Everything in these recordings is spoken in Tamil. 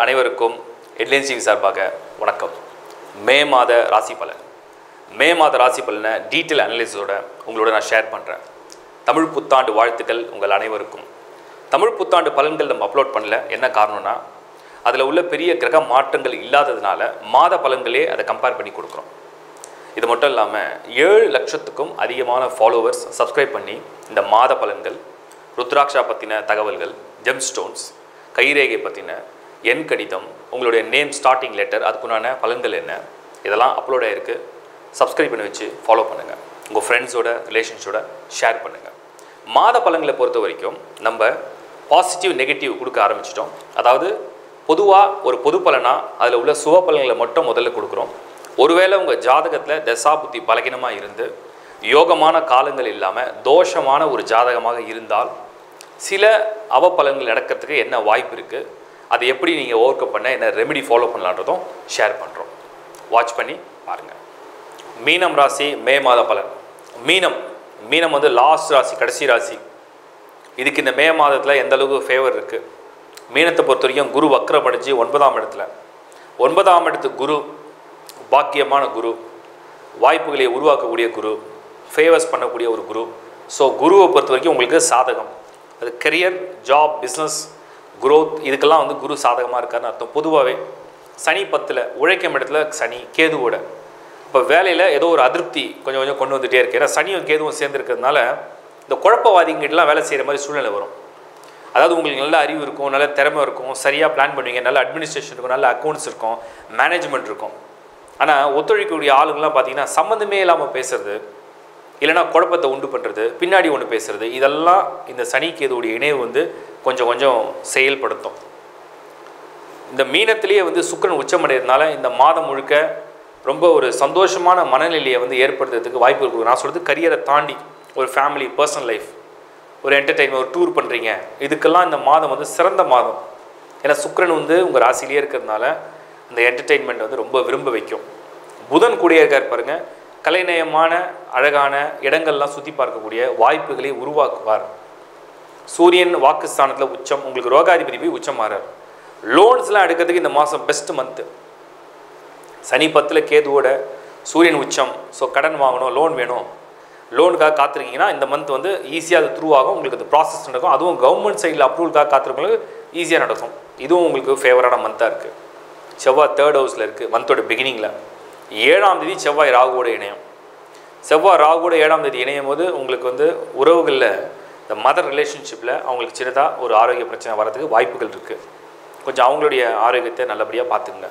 அனைவருக்கும் ஹெட்லைன்ஸ் டிவி சார்பாக வணக்கம் மே மாத ராசி பலன் மே மாத ராசி பலனை டீட்டெயில் அனலிஸோட உங்களோட நான் ஷேர் பண்ணுறேன் தமிழ் புத்தாண்டு வாழ்த்துக்கள் உங்கள் அனைவருக்கும் தமிழ் புத்தாண்டு பலன்கள் நம்ம அப்லோட் பண்ணல என்ன காரணம்னா அதில் உள்ள பெரிய கிரக மாற்றங்கள் இல்லாததுனால மாத பலன்களே அதை கம்பேர் பண்ணி கொடுக்குறோம் இது மட்டும் இல்லாமல் ஏழு லட்சத்துக்கும் அதிகமான ஃபாலோவர்ஸ் சப்ஸ்கிரைப் பண்ணி இந்த மாத பலன்கள் ருத்ராட்சா பற்றின தகவல்கள் ஜெம் ஸ்டோன்ஸ் கைரேகை பற்றின எண் கடிதம் உங்களுடைய நேம் ஸ்டார்டிங் லெட்டர் அதுக்குண்டான பலன்கள் என்ன இதெல்லாம் அப்லோட் ஆகிருக்கு சப்ஸ்கிரைப் பண்ணி வச்சு ஃபாலோ பண்ணுங்கள் உங்கள் ஃப்ரெண்ட்ஸோட ரிலேஷன்ஸோட ஷேர் பண்ணுங்கள் மாத பலன்களை பொறுத்த வரைக்கும் நம்ம பாசிட்டிவ் நெகட்டிவ் கொடுக்க ஆரம்பிச்சிட்டோம் அதாவது பொதுவாக ஒரு பொது பலனாக அதில் உள்ள சுப பலன்களை மட்டும் முதல்ல கொடுக்குறோம் ஒருவேளை உங்கள் ஜாதகத்தில் தசாபுத்தி பலகீனமாக இருந்து யோகமான காலங்கள் இல்லாமல் தோஷமான ஒரு ஜாதகமாக இருந்தால் சில அவப்பலன்கள் நடக்கிறதுக்கு என்ன வாய்ப்பு இருக்குது அதை எப்படி நீங்கள் ஓவர் கம் பண்ண என்ன ரெமெடி ஃபாலோ பண்ணலான்றதும் ஷேர் பண்ணுறோம் வாட்ச் பண்ணி பாருங்கள் மீனம் ராசி மே மாத பலன் மீனம் மீனம் வந்து லாஸ்ட் ராசி கடைசி ராசி இதுக்கு இந்த மே மாதத்தில் எந்த அளவுக்கு ஃபேவர் இருக்குது மீனத்தை பொறுத்த வரைக்கும் குரு வக்ரமடைஞ்சு ஒன்பதாம் இடத்துல ஒன்பதாம் இடத்து குரு பாக்கியமான குரு வாய்ப்புகளை உருவாக்கக்கூடிய குரு ஃபேவர்ஸ் பண்ணக்கூடிய ஒரு குரு ஸோ குருவை பொறுத்த வரைக்கும் உங்களுக்கு சாதகம் அது கெரியர் ஜாப் பிஸ்னஸ் growth இதுக்கெல்லாம் வந்து குரு சாதகமாக இருக்காருன்னு அர்த்தம் பொதுவாகவே சனி பத்தில் உழைக்கும் இடத்துல சனி கேதுவோட இப்போ வேலையில் ஏதோ ஒரு அதிருப்தி கொஞ்சம் கொஞ்சம் கொண்டு வந்துகிட்டே இருக்கு ஏன்னா சனியும் கேதுவும் சேர்ந்துருக்கிறதுனால இந்த குழப்பவாதிங்கிட்டலாம் வேலை செய்கிற மாதிரி சூழ்நிலை வரும் அதாவது உங்களுக்கு நல்ல அறிவு இருக்கும் நல்ல திறமை இருக்கும் சரியாக பிளான் பண்ணுவீங்க நல்ல அட்மினிஸ்ட்ரேஷன் இருக்கும் நல்ல அக்கௌண்ட்ஸ் இருக்கும் மேனேஜ்மெண்ட் இருக்கும் ஆனால் ஒத்துழைக்கக்கூடிய ஆளுங்கள்லாம் பார்த்தீங்கன்னா சம்மந்தமே இல்லாமல் பேசுறது இல்லைனா குழப்பத்தை உண்டு பண்ணுறது பின்னாடி ஒன்று பேசுறது இதெல்லாம் இந்த சனி கேதுவுடைய இணைவு வந்து கொஞ்சம் கொஞ்சம் செயல்படுத்தும் இந்த மீனத்திலேயே வந்து சுக்கரன் உச்சமடைகிறதுனால இந்த மாதம் முழுக்க ரொம்ப ஒரு சந்தோஷமான மனநிலையை வந்து ஏற்படுத்துறதுக்கு வாய்ப்பு இருக்குது நான் சொல்கிறது கரியரை தாண்டி ஒரு ஃபேமிலி பர்சனல் லைஃப் ஒரு என்டர்டெயின்மெண்ட் ஒரு டூர் பண்ணுறீங்க இதுக்கெல்லாம் இந்த மாதம் வந்து சிறந்த மாதம் ஏன்னா சுக்கிரன் வந்து உங்கள் ராசிலேயே இருக்கிறதுனால இந்த என்டர்டெயின்மெண்ட் வந்து ரொம்ப விரும்ப வைக்கும் புதன் கூடிய இருக்கார் பாருங்க கலைநயமான அழகான இடங்கள்லாம் சுற்றி பார்க்கக்கூடிய வாய்ப்புகளை உருவாக்குவார் சூரியன் வாக்குஸ்தானத்தில் உச்சம் உங்களுக்கு ரோகாதிபதி போய் உச்சம் மாறார் லோன்ஸ்லாம் எடுக்கிறதுக்கு இந்த மாதம் பெஸ்ட் மந்த்து சனி பத்தில் கேதுவோட சூரியன் உச்சம் ஸோ கடன் வாங்கணும் லோன் வேணும் லோனுக்காக காத்திருக்கீங்கன்னா இந்த மந்த் வந்து ஈஸியாக அது த்ரூ ஆகும் உங்களுக்கு அது ப்ராசஸ் நடக்கும் அதுவும் கவர்மெண்ட் சைடில் அப்ரூவலுக்காக காத்திருக்கவங்களுக்கு ஈஸியாக நடக்கும் இதுவும் உங்களுக்கு ஃபேவரான மந்தாக இருக்குது செவ்வாய் தேர்ட் ஹவுஸில் இருக்குது மந்தோட பிகினிங்கில் ஏழாம் தேதி செவ்வாய் ராகுவோட இணையம் செவ்வாய் ராகுவோட ஏழாம் தேதி இணையும் போது உங்களுக்கு வந்து உறவுகளில் இந்த மதர் ரிலேஷன்ஷிப்பில் அவங்களுக்கு சின்னதாக ஒரு ஆரோக்கிய பிரச்சனை வரதுக்கு வாய்ப்புகள் இருக்குது கொஞ்சம் அவங்களுடைய ஆரோக்கியத்தை நல்லபடியாக பார்த்துங்க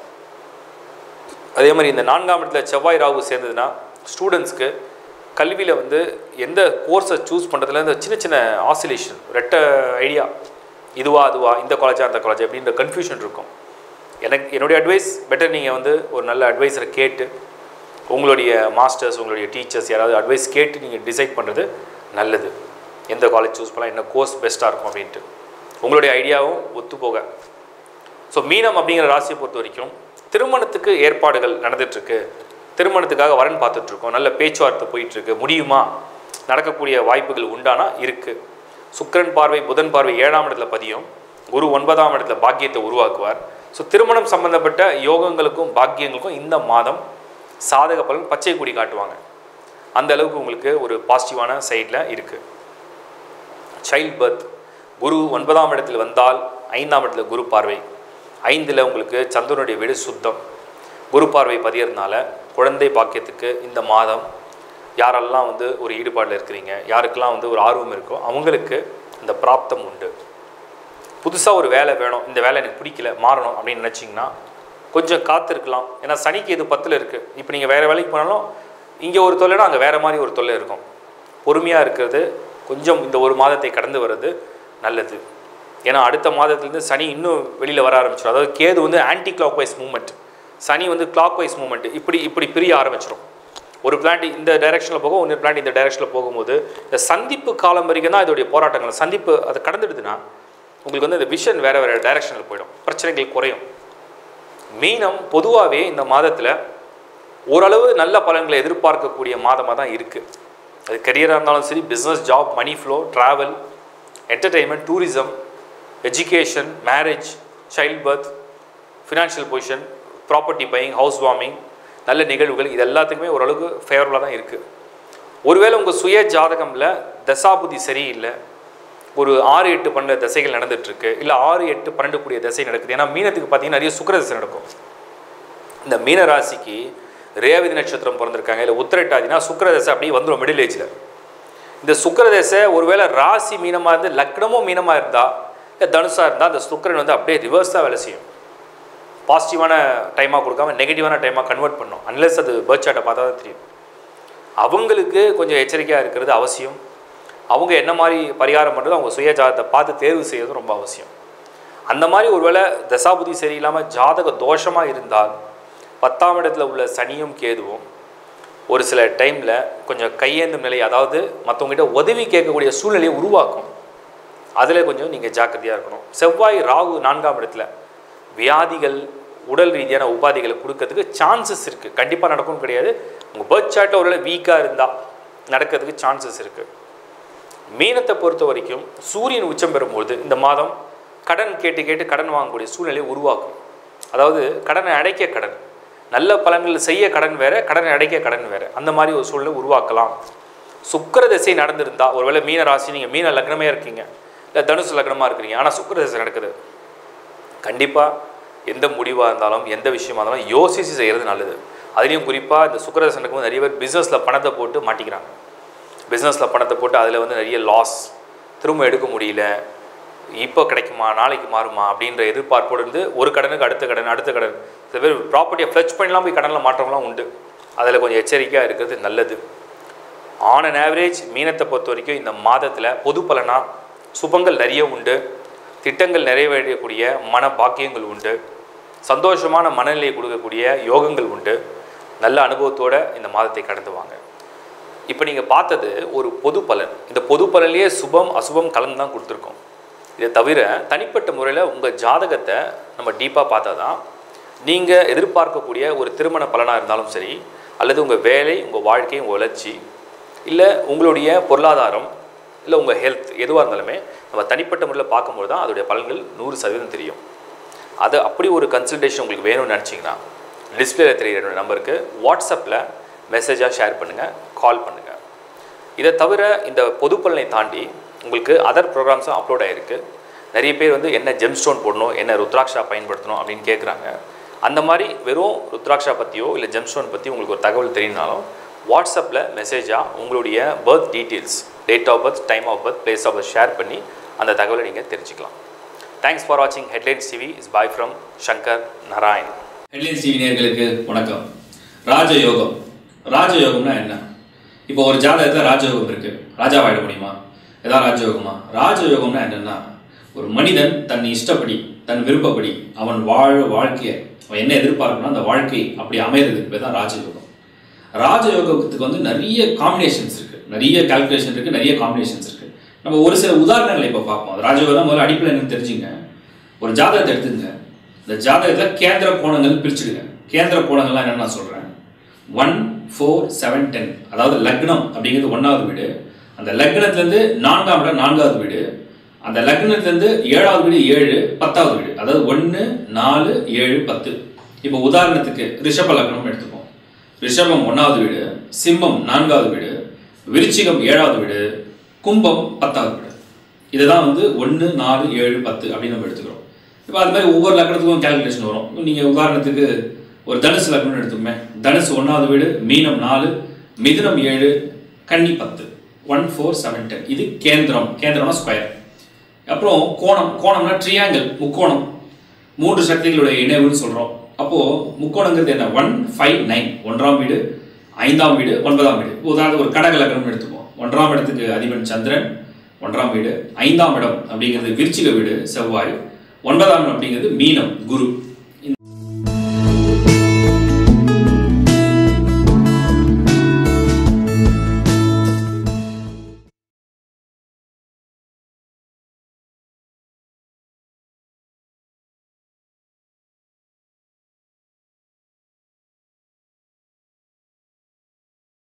அதே மாதிரி இந்த நான்காம் இடத்துல செவ்வாய் ராகு சேர்ந்ததுன்னா ஸ்டூடெண்ட்ஸ்க்கு கல்வியில் வந்து எந்த கோர்ஸை சூஸ் பண்ணுறதுல இந்த சின்ன சின்ன ஆசிலேஷன் ரெட்ட ஐடியா இதுவா அதுவா இந்த காலேஜா அந்த காலேஜ் அப்படின்ற கன்ஃபியூஷன் இருக்கும் எனக்கு என்னுடைய அட்வைஸ் பெட்டர் நீங்கள் வந்து ஒரு நல்ல அட்வைஸரை கேட்டு உங்களுடைய மாஸ்டர்ஸ் உங்களுடைய டீச்சர்ஸ் யாராவது அட்வைஸ் கேட்டு நீங்கள் டிசைட் பண்ணுறது நல்லது எந்த காலேஜ் சூஸ் பண்ணலாம் என்ன கோர்ஸ் பெஸ்ட்டாக இருக்கும் அப்படின்ட்டு உங்களுடைய ஐடியாவும் ஒத்து போக ஸோ மீனம் அப்படிங்கிற ராசியை பொறுத்த வரைக்கும் திருமணத்துக்கு ஏற்பாடுகள் நடந்துட்டுருக்கு திருமணத்துக்காக வரன் பார்த்துட்ருக்கோம் நல்ல பேச்சுவார்த்தை போயிட்டுருக்கு முடியுமா நடக்கக்கூடிய வாய்ப்புகள் உண்டானா இருக்குது சுக்கிரன் பார்வை புதன் பார்வை ஏழாம் இடத்துல பதியும் குரு ஒன்பதாம் இடத்துல பாக்கியத்தை உருவாக்குவார் ஸோ திருமணம் சம்பந்தப்பட்ட யோகங்களுக்கும் பாக்கியங்களுக்கும் இந்த மாதம் சாதக பலன் பச்சை கொடி காட்டுவாங்க அந்த அளவுக்கு உங்களுக்கு ஒரு பாசிட்டிவான சைடில் இருக்குது சைல்ட் பர்த் குரு ஒன்பதாம் இடத்தில் வந்தால் ஐந்தாம் இடத்துல குரு பார்வை ஐந்தில் உங்களுக்கு சந்திரனுடைய வீடு சுத்தம் குரு பார்வை பதியறதுனால குழந்தை பாக்கியத்துக்கு இந்த மாதம் யாரெல்லாம் வந்து ஒரு ஈடுபாடில் இருக்கிறீங்க யாருக்கெல்லாம் வந்து ஒரு ஆர்வம் இருக்கோ அவங்களுக்கு இந்த பிராப்தம் உண்டு புதுசாக ஒரு வேலை வேணும் இந்த வேலை எனக்கு பிடிக்கல மாறணும் அப்படின்னு நினச்சிங்கன்னா கொஞ்சம் காத்திருக்கலாம் ஏன்னா சனிக்கு இது பத்தில் இருக்குது இப்போ நீங்கள் வேறு வேலைக்கு போனாலும் இங்கே ஒரு தொல்லைனா அங்கே வேறு மாதிரி ஒரு தொல்லை இருக்கும் பொறுமையாக இருக்கிறது கொஞ்சம் இந்த ஒரு மாதத்தை கடந்து வர்றது நல்லது ஏன்னா அடுத்த மாதத்துலேருந்து சனி இன்னும் வெளியில் வர ஆரம்பிச்சிடும் அதாவது கேது வந்து ஆன்டி கிளாக் வைஸ் மூமெண்ட் சனி வந்து கிளாக் வைஸ் மூமெண்ட் இப்படி இப்படி பிரிய ஆரம்பிச்சிடும் ஒரு பிளான்ட் இந்த டைரெக்ஷனில் போகும் இன்னொரு பிளான்ட் இந்த டைரெக்ஷனில் போகும்போது இந்த சந்திப்பு காலம் வரைக்கும் தான் இதோடைய போராட்டங்கள் சந்திப்பு அதை கடந்துடுதுன்னா உங்களுக்கு வந்து இந்த விஷன் வேறு வேறு டைரெக்ஷனில் போயிடும் பிரச்சனைகள் குறையும் மீனம் பொதுவாகவே இந்த மாதத்தில் ஓரளவு நல்ல பலன்களை எதிர்பார்க்கக்கூடிய மாதமாக தான் இருக்குது அது கரியராக இருந்தாலும் சரி business job money flow travel entertainment tourism education marriage child birth financial position property buying housewarming நல்ல நிகழ்வுகள் இது எல்லாத்துக்குமே ஓரளவுக்கு ஃபேவரபுளாக தான் இருக்குது ஒருவேளை உங்கள் சுய ஜாதகமில் தசாபுதி சரியில்லை ஒரு ஆறு எட்டு பன்னெண்டு தசைகள் நடந்துட்டுருக்கு இல்லை ஆறு எட்டு பன்னெண்டு கூடிய தசை நடக்குது ஏன்னா மீனத்துக்கு பார்த்தீங்கன்னா நிறைய சுக்கிர தசை நடக்கும் இந்த மீன ராசிக்கு ரேவதி நட்சத்திரம் பிறந்திருக்காங்க இல்லை உத்திரட்டாதினா சுக்கிர தசை அப்படியே வந்துடும் மிடில் ஏஜில் இந்த சுக்கிர தசை ஒருவேளை ராசி மீனமாக இருந்து லக்னமும் மீனமாக இருந்தால் இல்லை தனுசாக இருந்தால் அந்த சுக்கிரன் வந்து அப்படியே ரிவர்ஸாக வேலை செய்யும் பாசிட்டிவான டைமாக கொடுக்காம நெகட்டிவான டைமாக கன்வெர்ட் பண்ணும் அன்லெஸ் அது பேர்த் சார்ட்டை பார்த்தா தான் தெரியும் அவங்களுக்கு கொஞ்சம் எச்சரிக்கையாக இருக்கிறது அவசியம் அவங்க என்ன மாதிரி பரிகாரம் பண்ணுறது அவங்க சுய ஜாதகத்தை பார்த்து தேர்வு செய்யறது ரொம்ப அவசியம் அந்த மாதிரி ஒருவேளை தசாபுதி சரியில்லாமல் ஜாதக தோஷமாக இருந்தால் பத்தாம் இடத்துல உள்ள சனியும் கேதுவும் ஒரு சில டைமில் கொஞ்சம் கையேந்தும் நிலை அதாவது மற்றவங்ககிட்ட உதவி கேட்கக்கூடிய சூழ்நிலையை உருவாக்கும் அதில் கொஞ்சம் நீங்கள் ஜாக்கிரதையாக இருக்கணும் செவ்வாய் ராகு நான்காம் இடத்துல வியாதிகள் உடல் ரீதியான உபாதைகளை கொடுக்கறதுக்கு சான்சஸ் இருக்குது கண்டிப்பாக நடக்கும் கிடையாது உங்கள் பேர்த் சார்ட்டில் ஒருவேளை வீக்காக இருந்தால் நடக்கிறதுக்கு சான்சஸ் இருக்குது மீனத்தை பொறுத்த வரைக்கும் சூரியன் உச்சம் பெறும்போது இந்த மாதம் கடன் கேட்டு கேட்டு கடன் வாங்கக்கூடிய சூழ்நிலையை உருவாக்கும் அதாவது கடனை அடைக்க கடன் நல்ல பலன்கள் செய்ய கடன் வேற கடனை அடைக்க கடன் வேற அந்த மாதிரி ஒரு சூழ்நிலை உருவாக்கலாம் சுக்கிர திசை நடந்திருந்தா ஒருவேளை மீன ராசி நீங்கள் மீன லக்னமே இருக்கீங்க இல்லை தனுசு லக்னமாக இருக்கிறீங்க ஆனால் சுக்கிர திசை நடக்குது கண்டிப்பாக எந்த முடிவாக இருந்தாலும் எந்த விஷயமா இருந்தாலும் யோசித்து செய்கிறது நல்லது அதுலேயும் குறிப்பாக இந்த சுக்கிர திசை நடக்கும்போது நிறைய பேர் பிஸ்னஸில் பணத்தை போட்டு மாட்டிக்கிறாங்க பிஸ்னஸில் பணத்தை போட்டு அதில் வந்து நிறைய லாஸ் திரும்ப எடுக்க முடியல இப்போ கிடைக்குமா நாளைக்கு மாறுமா அப்படின்ற எதிர்பார்ப்போடு இருந்து ஒரு கடனுக்கு அடுத்த கடன் அடுத்த கடன் சில பேர் ப்ராப்பர்ட்டியை ஃப்ளச் பண்ணலாம் போய் கடனில் மாற்றம்லாம் உண்டு அதில் கொஞ்சம் எச்சரிக்கையாக இருக்கிறது நல்லது ஆன் அன் ஆவரேஜ் மீனத்தை பொறுத்த வரைக்கும் இந்த மாதத்தில் பொது பலனா சுபங்கள் நிறைய உண்டு திட்டங்கள் நிறைவேறக்கூடிய மன பாக்கியங்கள் உண்டு சந்தோஷமான மனநிலையை கொடுக்கக்கூடிய யோகங்கள் உண்டு நல்ல அனுபவத்தோடு இந்த மாதத்தை கடந்து வாங்க இப்போ நீங்கள் பார்த்தது ஒரு பொது பலன் இந்த பொது பலன்லேயே சுபம் அசுபம் கலந்து தான் கொடுத்துருக்கோம் இதை தவிர தனிப்பட்ட முறையில் உங்கள் ஜாதகத்தை நம்ம டீப்பாக பார்த்தா தான் நீங்கள் எதிர்பார்க்கக்கூடிய ஒரு திருமண பலனாக இருந்தாலும் சரி அல்லது உங்கள் வேலை உங்கள் வாழ்க்கை உங்கள் வளர்ச்சி இல்லை உங்களுடைய பொருளாதாரம் இல்லை உங்கள் ஹெல்த் எதுவாக இருந்தாலுமே நம்ம தனிப்பட்ட முறையில் பார்க்கும்போது தான் அதோடைய பலன்கள் நூறு சதவீதம் தெரியும் அது அப்படி ஒரு கன்சல்டேஷன் உங்களுக்கு வேணும்னு நினச்சிங்கன்னா டிஸ்பிளேல தெரிகிற என்னோட நம்பருக்கு வாட்ஸ்அப்பில் மெசேஜாக ஷேர் பண்ணுங்கள் கால் பண்ணுங்கள் இதை தவிர இந்த பொது பலனை தாண்டி உங்களுக்கு அதர் ப்ரோக்ராம்ஸும் அப்லோட் ஆகிருக்கு நிறைய பேர் வந்து என்ன ஜெம் ஸ்டோன் போடணும் என்ன ருத்ராட்சா பயன்படுத்தணும் அப்படின்னு கேட்குறாங்க அந்த மாதிரி வெறும் ருத்ராட்சா பற்றியோ இல்லை ஜெம் ஸ்டோன் பற்றி உங்களுக்கு ஒரு தகவல் தெரியும்னாலும் வாட்ஸ்அப்பில் மெசேஜாக உங்களுடைய birth details date of birth time of birth place of birth share பண்ணி அந்த தகவலை நீங்கள் தெரிஞ்சுக்கலாம் தேங்க்ஸ் ஃபார் வாட்சிங் Headlines TV is bye from Shankar Narayan Headlines TV நேயர்களுக்கு வணக்கம் ராஜயோகம் ராஜயோகம்னா என்ன இப்போ ஒரு ஜாதகத்தில் ராஜயோகம் இருக்கு ராஜாவாயிட முடியுமா ஏதாவது ராஜயோகமா ராஜயோகம்னா என்னன்னா ஒரு மனிதன் தன் இஷ்டப்படி தன் விருப்பப்படி அவன் வாழ வாழ்க்கையை அவன் என்ன எதிர்பார்க்கணும் அந்த வாழ்க்கை அப்படி அமைகிறதுக்கு பேர் தான் ராஜயோகம் ராஜயோகத்துக்கு வந்து நிறைய காம்பினேஷன்ஸ் இருக்கு நிறைய கால்குலேஷன் இருக்கு நிறைய காம்பினேஷன்ஸ் இருக்கு நம்ம ஒரு சில உதாரணங்களை இப்போ பார்ப்போம் அது ராஜயோகம் முதல்ல அடிப்பில் எனக்கு தெரிஞ்சுங்க ஒரு ஜாதகத்தை எடுத்துங்க இந்த ஜாதகத்தில் கேந்திர கோணங்கள் பிரிச்சுடுங்க கேந்திர கோணங்கள்லாம் என்னன்னு நான் சொல்கிறேன் ஒன் ஃபோர் செவன் டென் அதாவது லக்னம் அப்படிங்கிறது ஒன்றாவது வீடு அந்த லக்னத்துலேருந்து நான்காம் இடம் நான்காவது வீடு அந்த லக்னத்துலேருந்து ஏழாவது வீடு ஏழு பத்தாவது வீடு அதாவது ஒன்று நாலு ஏழு பத்து இப்போ உதாரணத்துக்கு ரிஷப லக்னம் எடுத்துப்போம் ரிஷபம் ஒன்றாவது வீடு சிம்மம் நான்காவது வீடு விருச்சிகம் ஏழாவது வீடு கும்பம் பத்தாவது வீடு இதுதான் வந்து ஒன்று நாலு ஏழு பத்து அப்படின்னு நம்ம எடுத்துக்கிறோம் இப்போ அது மாதிரி ஒவ்வொரு லக்னத்துக்கும் கேல்குலேஷன் வரும் நீங்கள் உதாரணத்துக்கு ஒரு தனுசு லக்னம்னு எடுத்துக்கோமே தனுசு ஒன்றாவது வீடு மீனம் நாலு மிதுனம் ஏழு கன்னி பத்து ஒன் ஃபோர் செவன் டென் இது கேந்திரம் கேந்திரம்னா ஸ்கொயர் அப்புறம் கோணம் கோணம்னா ட்ரியாங்கிள் முக்கோணம் மூன்று சக்திகளுடைய இணைவுன்னு சொல்கிறோம் அப்போது முக்கோணங்கிறது என்ன ஒன் ஃபைவ் நைன் ஒன்றாம் வீடு ஐந்தாம் வீடு ஒன்பதாம் வீடு உதாரணத்துக்கு ஒரு கடக லக்னம்னு எடுத்துப்போம் ஒன்றாம் இடத்துக்கு அதிபன் சந்திரன் ஒன்றாம் வீடு ஐந்தாம் இடம் அப்படிங்கிறது விருச்சிக வீடு செவ்வாய் ஒன்பதாம் இடம் அப்படிங்கிறது மீனம் குரு